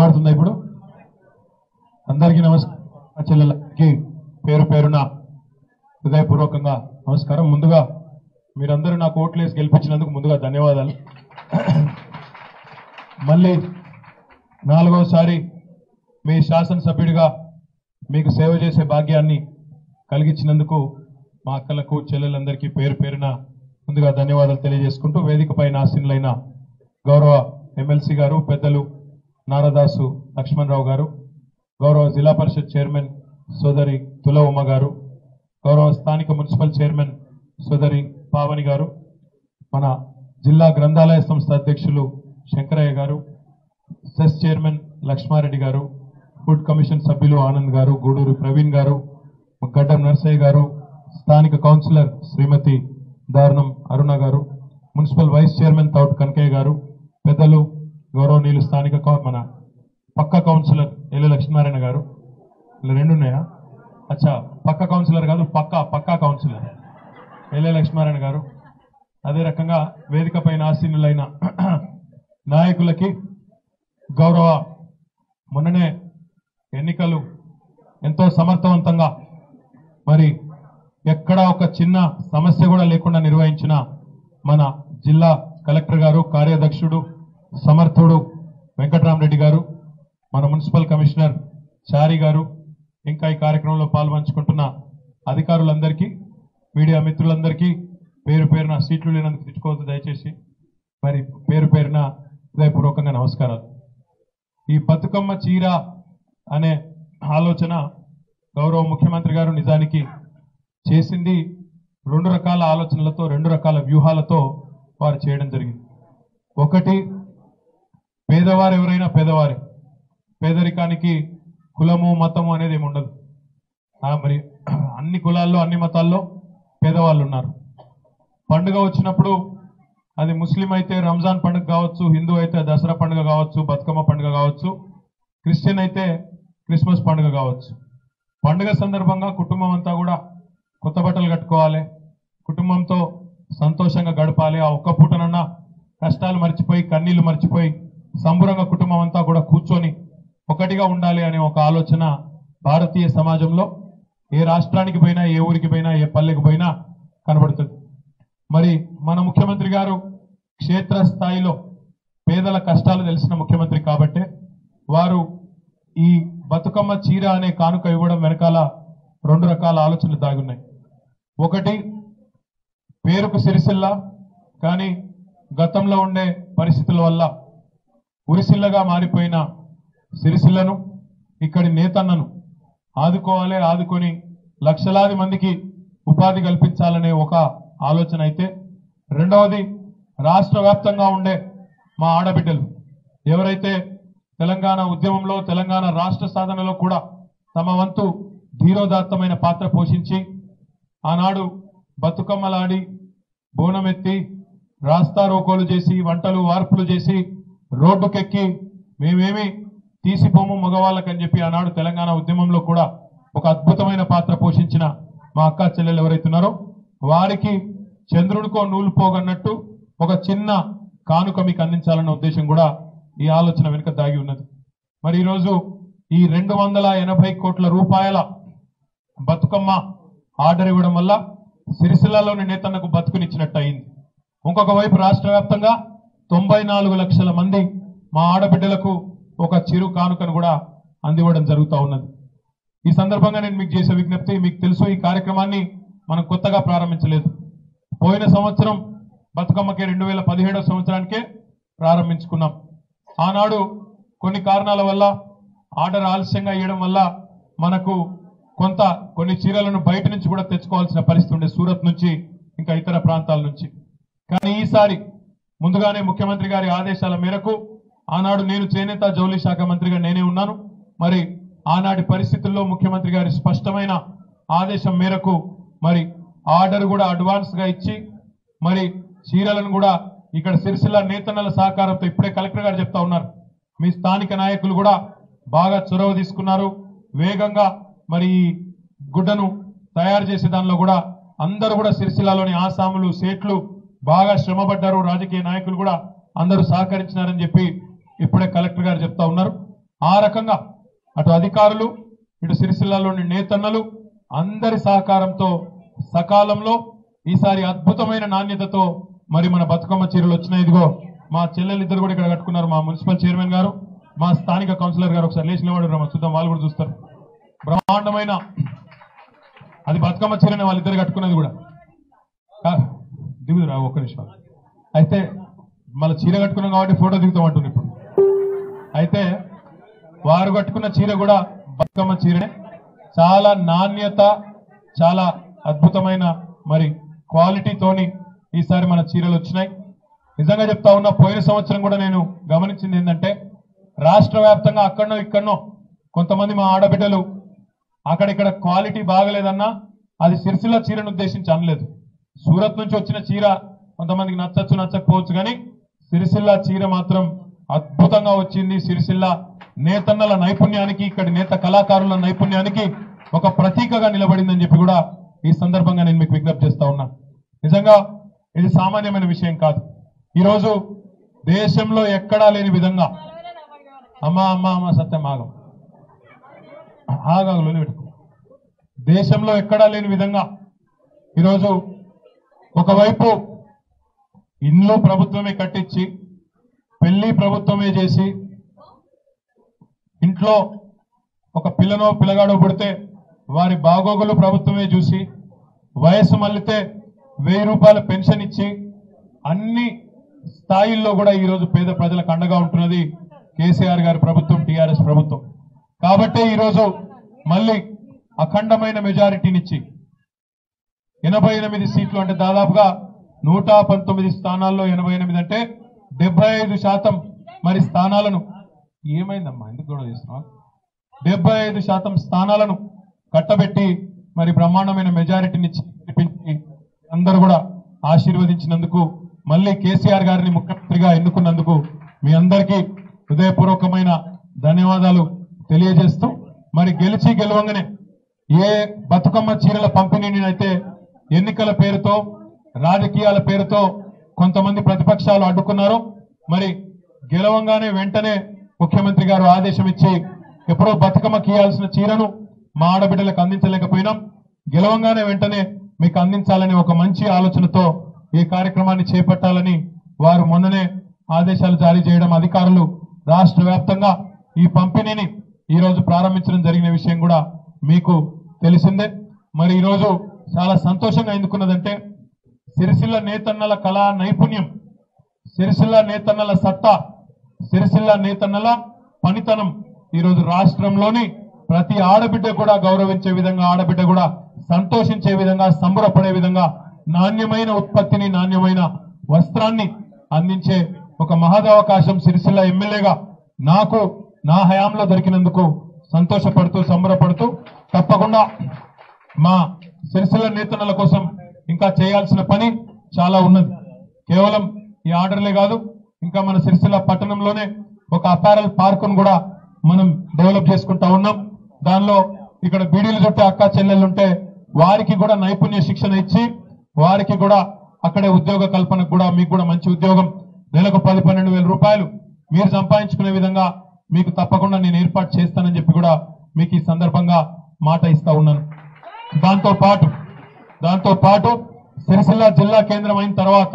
వినబడుతుందా ఇప్పుడు అందరికీ నమస్కారం చెల్లెలకి పేరు పేరున హృదయపూర్వకంగా నమస్కారం ముందుగా మీరందరూ నాకు ఓట్లేసి గెలిపించినందుకు ముందుగా ధన్యవాదాలు మళ్ళీ నాలుగోసారి మీ శాసనసభ్యుడిగా మీకు సేవ చేసే భాగ్యాన్ని కలిగించినందుకు మా అక్కలకు చెల్లెలందరికీ పేరు పేరున ముందుగా ధన్యవాదాలు తెలియజేసుకుంటూ వేదికపై ఆసీనులైన గౌరవ ఎమ్మెల్సీ గారు పెద్దలు నారదాసు లక్ష్మణరావు గారు గౌరవ జిల్లా పరిషత్ చైర్మన్ సోదరి తుల ఉమ్మ గారు గౌరవ స్థానిక మున్సిపల్ చైర్మన్ సోదరి పావని గారు మన జిల్లా గ్రంథాలయ సంస్థ అధ్యక్షులు శంకరయ్య గారు సెస్ చైర్మన్ లక్ష్మారెడ్డి గారు ఫుడ్ కమిషన్ సభ్యులు ఆనంద్ గారు గూడూరు ప్రవీణ్ గారు గడ్డం నర్సయ్య గారు స్థానిక కౌన్సిలర్ శ్రీమతి దారుణం అరుణ గారు municipal vice chairman Thout Kanakaiah గారు పెద్దలు గౌరవనీయులు స్థానిక కౌ- మన పక్క కౌన్సిలర్ ఎల్లు లక్ష్మీనారాయణ గారు ఇలా రెండు ఉన్నాయా అచ్చా పక్క కౌన్సిలర్ కాదు పక్క పక్కా కౌన్సిలర్ ఎల్ఏ లక్ష్మీనారాయణ గారు అదే రకంగా వేదికపై ఆసీనులైన నాయకులకి గౌరవ మొన్ననే ఎన్నికలు ఎంతో సమర్థవంతంగా మరి ఎక్కడా ఒక చిన్న సమస్య కూడా లేకుండా నిర్వహించిన మన జిల్లా కలెక్టర్ గారు కార్యాధ్యక్షుడు సమర్థుడు వెంకట్రామరెడ్డి గారు మన మున్సిపల్ కమిషనర్ చారి గారు ఇంకా ఈ కార్యక్రమంలో పాల్పంచుకుంటున్న అధికారులందరికీ మీడియా మిత్రులందరికీ పేరు పేరున సీట్లు లేనందుకు తెచ్చుకోవద్దు దయచేసి మరి పేరు పేరున హృదయపూర్వకంగా నమస్కారాలు ఈ బతుకమ్మ చీర అనే ఆలోచన గౌరవ ముఖ్యమంత్రి గారు నిజానికి చేసింది రెండు రకాల ఆలోచనలతో రెండు రకాల వ్యూహాలతో వారు చేయడం జరిగింది ఒకటి పేదవారు ఎవరైనా పేదవారే పేదరికానికి కులము మతము అనేది ఏమి ఉండదు ఆ మరి అన్ని కులాల్లో అన్ని మతాల్లో పేదవాళ్ళు ఉన్నారు పండుగ వచ్చినప్పుడు అది ముస్లిం అయితే రంజాన్ పండుగ కావచ్చు హిందూ అయితే దసరా పండుగ కావచ్చు బతుకమ్మ పండుగ కావచ్చు క్రిస్టియన్ అయితే క్రిస్మస్ పండుగ కావచ్చు పండుగ సందర్భంగా కుటుంబం అంతా కూడా కొత్త బట్టలు కట్టుకోవాలి కుటుంబంతో సంతోషంగా గడపాలి ఆ ఒక్క పూటనన్నా కష్టాలు మర్చిపోయి కన్నీళ్లు మర్చిపోయి సంబురంగా కుటుంబం అంతా కూడా కూర్చొని ఒకటిగా ఉండాలి అనే ఒక ఆలోచన భారతీయ సమాజంలో ఏ రాష్ట్రానికి పోయినా ఏ ఊరికి పోయినా ఏ పల్లెకి పోయినా కనబడుతుంది మరి మన ముఖ్యమంత్రి గారు క్షేత్ర స్థాయిలో పేదల కష్టాలు తెలిసిన ముఖ్యమంత్రి కాబట్టే వారు ఈ బతుకమ్మ చీర అనే కానుక ఇవ్వడం వెనకాల రెండు రకాల ఆలోచనలు దాగున్నాయి ఒకటి పేరుకు సిరిసిల్ల కానీ గతంలో ఉండే పరిస్థితుల వల్ల ఉరిసిల్లగా మారిపోయిన సిరిసిల్లను ఇక్కడి నేతన్నను ఆదుకోవాలి ఆదుకొని లక్షలాది మందికి ఉపాధి కల్పించాలనే ఒక ఆలోచన అయితే రెండవది రాష్ట్ర వ్యాప్తంగా ఉండే మా ఆడబిడ్డలు ఎవరైతే తెలంగాణ ఉద్యమంలో తెలంగాణ రాష్ట్ర సాధనలో కూడా తమ వంతు ధీరోదాత్తమైన పాత్ర పోషించి ఆనాడు బతుకమ్మలాడి బోనమెత్తి రాస్తా రోకోలు చేసి వంటలు వార్పులు చేసి రోడ్డుకెక్కి మేమేమి తీసిపోము మగవాళ్ళకని చెప్పి ఆనాడు తెలంగాణ ఉద్యమంలో కూడా ఒక అద్భుతమైన పాత్ర పోషించిన మా అక్క చెల్లెలు ఎవరైతున్నారో వారికి చంద్రుడికో నూలు పోగన్నట్టు ఒక చిన్న కానుక మీకు అందించాలన్న ఉద్దేశం కూడా ఈ ఆలోచన వెనుక దాగి ఉన్నది మరి ఈరోజు ఈ రెండు వందల ఎనభై కోట్ల రూపాయల బతుకమ్మ ఆర్డర్ ఇవ్వడం వల్ల సిరిసిల్లాలోని నేతన్నకు బతుకునిచ్చినట్టు అయింది ఇంకొక వైపు రాష్ట్ర వ్యాప్తంగా తొంభై నాలుగు లక్షల మంది మా ఆడబిడ్డలకు ఒక చిరు కానుకను కూడా అందివ్వడం జరుగుతూ ఉన్నది ఈ సందర్భంగా నేను మీకు చేసే విజ్ఞప్తి మీకు తెలుసు ఈ కార్యక్రమాన్ని మనం కొత్తగా ప్రారంభించలేదు పోయిన సంవత్సరం బతుకమ్మకి రెండు వేల పదిహేడో సంవత్సరానికే ప్రారంభించుకున్నాం ఆనాడు కొన్ని కారణాల వల్ల ఆర్డర్ ఆలస్యంగా ఇవ్వడం వల్ల మనకు కొంత కొన్ని చీరలను బయట నుంచి కూడా తెచ్చుకోవాల్సిన పరిస్థితి ఉండే సూరత్ నుంచి ఇంకా ఇతర ప్రాంతాల నుంచి కానీ ఈసారి ముందుగానే ముఖ్యమంత్రి గారి ఆదేశాల మేరకు ఆనాడు నేను చేనేత జౌళి శాఖ మంత్రిగా నేనే ఉన్నాను మరి ఆనాటి పరిస్థితుల్లో ముఖ్యమంత్రి గారి స్పష్టమైన ఆదేశం మేరకు మరి ఆర్డర్ కూడా అడ్వాన్స్ గా ఇచ్చి మరి చీరలను కూడా ఇక్కడ సిరిసిల్ల నేతన్నల సహకారంతో ఇప్పుడే కలెక్టర్ గారు చెప్తా ఉన్నారు మీ స్థానిక నాయకులు కూడా బాగా చొరవ తీసుకున్నారు వేగంగా మరి ఈ గుడ్డను తయారు చేసే దానిలో కూడా అందరూ కూడా సిరిసిల్లాలోని ఆసాములు సేట్లు బాగా శ్రమపడ్డారు రాజకీయ నాయకులు కూడా అందరూ సహకరించినారని చెప్పి ఇప్పుడే కలెక్టర్ గారు చెప్తా ఉన్నారు ఆ రకంగా అటు అధికారులు ఇటు సిరిసిల్లాలోని నేతన్నలు అందరి సహకారంతో సకాలంలో ఈసారి అద్భుతమైన నాణ్యతతో మరి మన బతుకమ్మ చీరలు వచ్చినాయి ఇదిగో మా చెల్లెలు ఇద్దరు కూడా ఇక్కడ కట్టుకున్నారు మా మున్సిపల్ చైర్మన్ గారు మా స్థానిక కౌన్సిలర్ గారు ఒకసారి లేచిన వాడు రమ్మ చూద్దాం వాళ్ళు కూడా చూస్తారు బ్రహ్మాండమైన అది బతుకమ్మ చీరని వాళ్ళిద్దరు కట్టుకున్నది కూడా కా- దిగుదురా ఒక్క నిమిషం అయితే మళ్ళీ చీర కట్టుకున్నాం కాబట్టి ఫోటో దిగుతాం అంటున్నారు ఇప్పుడు అయితే వారు కట్టుకున్న చీర కూడా బతుకమ్మ చీరనే చాలా నాణ్యత చాలా అద్భుతమైన మరి క్వాలిటీతోని ఈసారి మన చీరలు వచ్చినాయి నిజంగా చెప్తా ఉన్నా పోయిన సంవత్సరం కూడా నేను గమనించింది ఏంటంటే రాష్ట్ర వ్యాప్తంగా అక్కడనో ఇక్కడనో కొంతమంది మా ఆడబిడ్డలు అక్కడిక్కడ క్వాలిటీ బాగలేదన్నా అది సిరిసిల్ల చీరను ఉద్దేశించి అనలేదు సూరత్ నుంచి వచ్చిన చీర కొంతమందికి నచ్చచ్చు నచ్చకపోవచ్చు కానీ సిరిసిల్ల చీర మాత్రం అద్భుతంగా వచ్చింది సిరిసిల్ల నేతన్నల నైపుణ్యానికి ఇక్కడి నేత కళాకారుల నైపుణ్యానికి ఒక ప్రతీకగా నిలబడిందని చెప్పి కూడా ఈ సందర్భంగా నేను మీకు విజ్ఞప్తి చేస్తా ఉన్నా నిజంగా ఇది సామాన్యమైన విషయం కాదు ఈరోజు దేశంలో ఎక్కడా లేని విధంగా అమ్మా అమ్మా అమ్మా సత్యం ఆగం ఆగాగులోనే పెట్టుకో దేశంలో ఎక్కడా లేని విధంగా ఈరోజు ఒకవైపు ఇల్లు ప్రభుత్వమే కట్టించి పెళ్లి ప్రభుత్వమే చేసి ఇంట్లో ఒక పిల్లనో పిల్లగాడో పుడితే వారి బాగోగులు ప్రభుత్వమే చూసి వయసు మళ్ళితే వెయ్యి రూపాయల పెన్షన్ ఇచ్చి అన్ని స్థాయిల్లో కూడా ఈరోజు పేద ప్రజలకు అండగా ఉంటున్నది కేసీఆర్ గారి ప్రభుత్వం టీఆర్ఎస్ ప్రభుత్వం కాబట్టే ఈరోజు మళ్ళీ అఖండమైన మెజారిటీనిచ్చి ఎనభై ఎనిమిది సీట్లు అంటే దాదాపుగా నూట పంతొమ్మిది స్థానాల్లో ఎనభై ఎనిమిది అంటే డెబ్బై ఐదు శాతం మరి స్థానాలను ఏమైందమ్మా ఎందుకు గొడవ చేస్తున్నావు డెబ్బై ఐదు శాతం స్థానాలను కట్టబెట్టి మరి బ్రహ్మాండమైన మెజారిటీనిచ్చి గెలిపించి అందరూ కూడా ఆశీర్వదించినందుకు మళ్ళీ కేసీఆర్ గారిని ముఖ్యమంత్రిగా ఎన్నుకున్నందుకు మీ అందరికీ హృదయపూర్వకమైన ధన్యవాదాలు తెలియజేస్తూ మరి గెలిచి గెలవంగానే ఏ బతుకమ్మ చీరల పంపిణీని అయితే ఎన్నికల పేరుతో రాజకీయాల పేరుతో కొంతమంది ప్రతిపక్షాలు అడ్డుకున్నారో మరి గెలవంగానే వెంటనే ముఖ్యమంత్రి గారు ఆదేశం ఇచ్చి ఎప్పుడో బతుకమ్మకి ఇవ్వాల్సిన చీరను మా ఆడబిడ్డలకు అందించలేకపోయినాం గెలవంగానే వెంటనే మీకు అందించాలని ఒక మంచి ఆలోచనతో ఈ కార్యక్రమాన్ని చేపట్టాలని వారు మొన్ననే ఆదేశాలు జారీ చేయడం అధికారులు రాష్ట్ర వ్యాప్తంగా ఈ పంపిణీని ఈ రోజు ప్రారంభించడం జరిగిన విషయం కూడా మీకు తెలిసిందే మరి ఈ రోజు చాలా సంతోషంగా ఎందుకున్నదంటే సిరిసిల్ల నేతన్నల కళా నైపుణ్యం సిరిసిల్ల నేతన్నల సత్తా సిరిసిల్ల నేతన్నల పనితనం ఈరోజు రాష్ట్రంలోని ప్రతి ఆడబిడ్డ కూడా గౌరవించే విధంగా ఆడబిడ్డ కూడా సంతోషించే విధంగా సంబరపడే విధంగా నాణ్యమైన ఉత్పత్తిని నాణ్యమైన వస్త్రాన్ని అందించే ఒక మహదవకాశం సిరిసిల్ల ఎమ్మెల్యేగా నాకు నా హయాంలో దొరికినందుకు సంతోషపడుతూ సంబరపడుతూ తప్పకుండా మా సిరిసిల్ల నేతన్నల కోసం ఇంకా చేయాల్సిన పని చాలా ఉన్నది కేవలం ఈ ఆర్డర్లే కాదు ఇంకా మన సిరిసిల్ల పట్టణంలోనే ఒక అపారల్ పార్కును కూడా మనం డెవలప్ చేసుకుంటా ఉన్నాం దానిలో ఇక్కడ బీడీలు చుట్టే అక్క చెల్లెళ్ళు ఉంటే వారికి కూడా నైపుణ్య శిక్షణ ఇచ్చి వారికి కూడా అక్కడే ఉద్యోగ కల్పనకు కూడా మీకు కూడా మంచి ఉద్యోగం నెలకు పది పన్నెండు వేల రూపాయలు మీరు సంపాదించుకునే విధంగా మీకు తప్పకుండా నేను ఏర్పాటు చేస్తానని చెప్పి కూడా మీకు ఈ సందర్భంగా మాట ఇస్తా ఉన్నాను దాంతో పాటు దాంతో పాటు సిరిసిల్ల జిల్లా కేంద్రం అయిన తర్వాత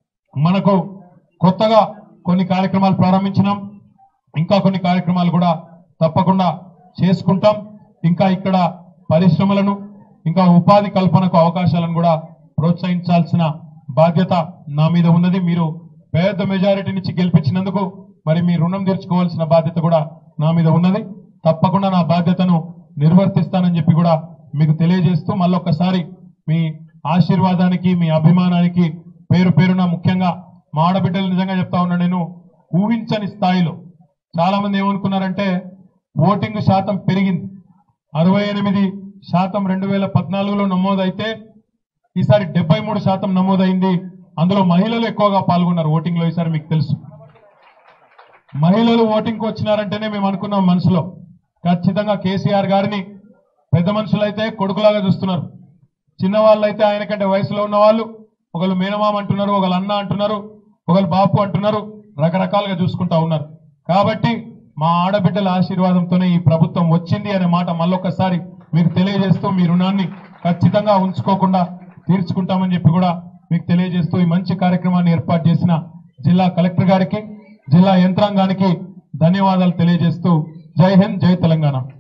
మనకు కొత్తగా కొన్ని కార్యక్రమాలు ప్రారంభించినాం ఇంకా కొన్ని కార్యక్రమాలు కూడా తప్పకుండా చేసుకుంటాం ఇంకా ఇక్కడ పరిశ్రమలను ఇంకా ఉపాధి కల్పనకు అవకాశాలను కూడా ప్రోత్సహించాల్సిన బాధ్యత నా మీద ఉన్నది మీరు పెద్ద మెజారిటీనిచ్చి గెలిపించినందుకు మరి మీ రుణం తీర్చుకోవాల్సిన బాధ్యత కూడా నా మీద ఉన్నది తప్పకుండా నా బాధ్యతను నిర్వర్తిస్తానని చెప్పి కూడా మీకు తెలియజేస్తూ మళ్ళొక్కసారి మీ ఆశీర్వాదానికి మీ అభిమానానికి పేరు పేరున ముఖ్యంగా మా ఆడబిడ్డలు నిజంగా చెప్తా ఉన్నా నేను ఊహించని స్థాయిలో చాలా మంది ఏమనుకున్నారంటే ఓటింగ్ శాతం పెరిగింది అరవై ఎనిమిది శాతం రెండు వేల పద్నాలుగులో నమోదైతే ఈసారి డెబ్బై మూడు శాతం నమోదైంది అందులో మహిళలు ఎక్కువగా పాల్గొన్నారు ఓటింగ్ లో ఈసారి మీకు తెలుసు మహిళలు ఓటింగ్ కు వచ్చినారంటేనే మేము అనుకున్నాం మనసులో ఖచ్చితంగా కేసీఆర్ గారిని పెద్ద మనుషులైతే కొడుకులాగా చూస్తున్నారు చిన్నవాళ్ళైతే ఆయన కంటే వయసులో ఉన్న వాళ్ళు ఒకళ్ళు మేనమామ అంటున్నారు ఒకళ్ళు అన్న అంటున్నారు ఒకళ్ళు బాపు అంటున్నారు రకరకాలుగా చూసుకుంటా ఉన్నారు కాబట్టి మా ఆడబిడ్డల ఆశీర్వాదంతోనే ఈ ప్రభుత్వం వచ్చింది అనే మాట మళ్ళొకసారి మీకు తెలియజేస్తూ మీ రుణాన్ని ఖచ్చితంగా ఉంచుకోకుండా తీర్చుకుంటామని చెప్పి కూడా మీకు తెలియజేస్తూ ఈ మంచి కార్యక్రమాన్ని ఏర్పాటు చేసిన జిల్లా కలెక్టర్ గారికి జిల్లా యంత్రాంగానికి ధన్యవాదాలు తెలియజేస్తూ జై హింద్ జై తెలంగాణ